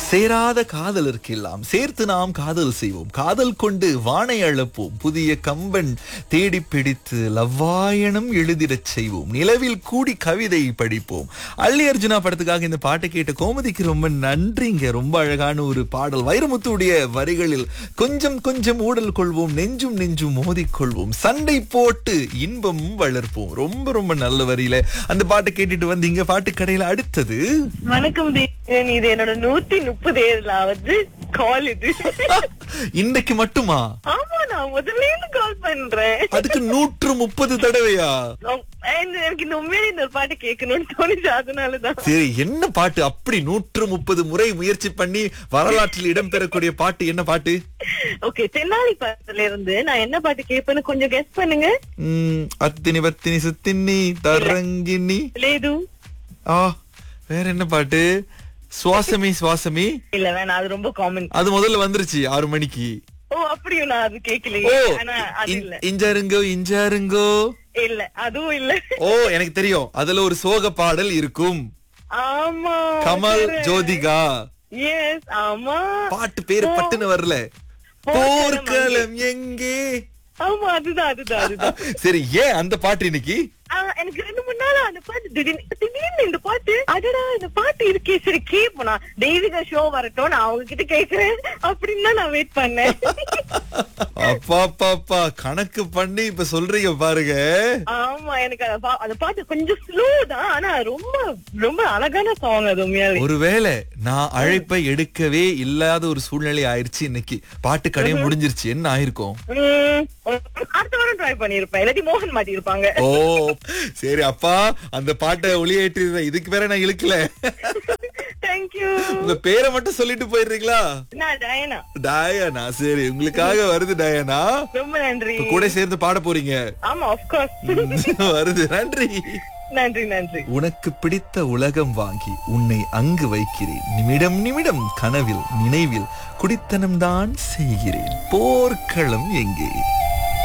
சேராத காதலர்க்கெல்லாம் சேர்த்து நாம் காதல் செய்வோம் காதல் கொண்டு வானை அழப்போம் புதிய கம்பன் தேடி பிடித்து லவ்வாயணம் எழுதிடச் செய்வோம் நிலவில் கூடி கவிதை படிப்போம் அள்ளி அர்ஜுனா படத்துக்காக இந்த பாட்டை கேட்ட கோமதிக்கு ரொம்ப நன்றிங்க ரொம்ப அழகான ஒரு பாடல் வைரமுத்துடைய வரிகளில் கொஞ்சம் கொஞ்சம் ஊடல் கொள்வோம் நெஞ்சும் நெஞ்சும் மோதிக்கொள்வோம் சண்டை போட்டு இன்பம் வளர்ப்போம் ரொம்ப ரொம்ப நல்ல வரியில அந்த பாட்டை கேட்டுட்டு வந்தீங்க பாட்டு கடையில அடுத்தது வணக்கம் தேவன் இது என்னோட நூத்தி முப்பது ஏழாவது கால் இது இன்னைக்கு மட்டுமா ஆமா நான் முதல்ல இருந்து கால் பண்றேன் அதுக்கு நூற்று முப்பது தடவையா இந்த- எனக்கு இந்த உண்மையிலே இந்த ஒரு பாட்டு கேட்கணும்னு தோணுச்சு அதனாலதான் சரி என்ன பாட்டு அப்படி நூற்று முப்பது முறை முயற்சி பண்ணி வரலாற்றில் இடம்பெறக்கூடிய பாட்டு என்ன பாட்டு ஓகே தென்னாலி பாட்டுல இருந்து நான் என்ன பாட்டு கேட்பேன்னு கொஞ்சம் கெஸ் பண்ணுங்க உம் அத்தினி பத்தினி சுத்தினி தரங்கினி லேது ஆ வேற என்ன பாட்டு சுவாசமி சுவாசமி இல்ல வேணாம் அது ரொம்ப காமன் அது முதல்ல வந்துருச்சு ஆறு மணிக்கு ஓ அப்படியும் நான் அது ஓ கேட்கலையே ஆனா அது இன்- இல்ல இஞ்சாருங்கோ இஞ்சாருங்கோ இல்ல அதுவும் இல்ல ஓ எனக்கு தெரியும் அதுல ஒரு சோக பாடல் இருக்கும் ஆமா கமல் ஜோதிகா எஸ் ஆமா பாட்டு பேரு பட்டுன்னு வரல போர்க்களம் எங்கே ஆமா அதுதான் அதுதான் அதுதான் சரி ஏன் அந்த பாட்டு இன்னைக்கு ஆ, எனக்கு ரெண்டு மூணு நாளா அந்த பாட்டு திடீர்னு திடீர்னு இந்த பாட்டு அடடா இந்த பாட்டு இருக்கே சரி கேப்போம் நான் தெய்வீக ஷோ வரட்டும் நான் அவங்க கிட்ட கேக்குறேன் அப்படின்னு தான் நான் வெயிட் பண்ணேன் அப்பா அப்பா அப்பா கணக்கு பண்ணி இப்ப சொல்றீங்க பாருங்க ஆமா எனக்கு அந்த பா- அந்த பாட்டு கொஞ்சம் ஸ்லோ தான் ஆனா ரொம்ப ரொம்ப அழகான சாங் அது உண்மையாவே ஒருவேளை நான் அழைப்பை எடுக்கவே இல்லாத ஒரு சூழ்நிலை ஆயிருச்சு இன்னைக்கு பாட்டு கடையும் முடிஞ்சிருச்சு என்ன ஆயிருக்கும் உம், அடுத்த வாரம் ட்ரை பண்ணிருப்பேன் இல்லாட்டி மோகன் மாட்டி இருப்பாங்க ஓ சரி அப்பா அந்த பாட்டை ஒளியேற்றி இதுக்கு வேற நான் இழுக்கல தேங்க்யூ உங்க பேரை மட்டும் சொல்லிட்டு போயிடுறீங்களா நான் டயனா டயானா சரி உங்களுக்காக வருது டயானா ரொம்ப நன்றி இப்ப கூட சேர்ந்து பாட போறீங்க ஆமா ஆஃப்கோர்ஸ் வருது நன்றி நன்றி நன்றி உனக்கு பிடித்த உலகம் வாங்கி உன்னை அங்கு வைக்கிறேன் நிமிடம் நிமிடம் கனவில் நினைவில் குடித்தனம்தான் செய்கிறேன் போர்க்களம் எங்கே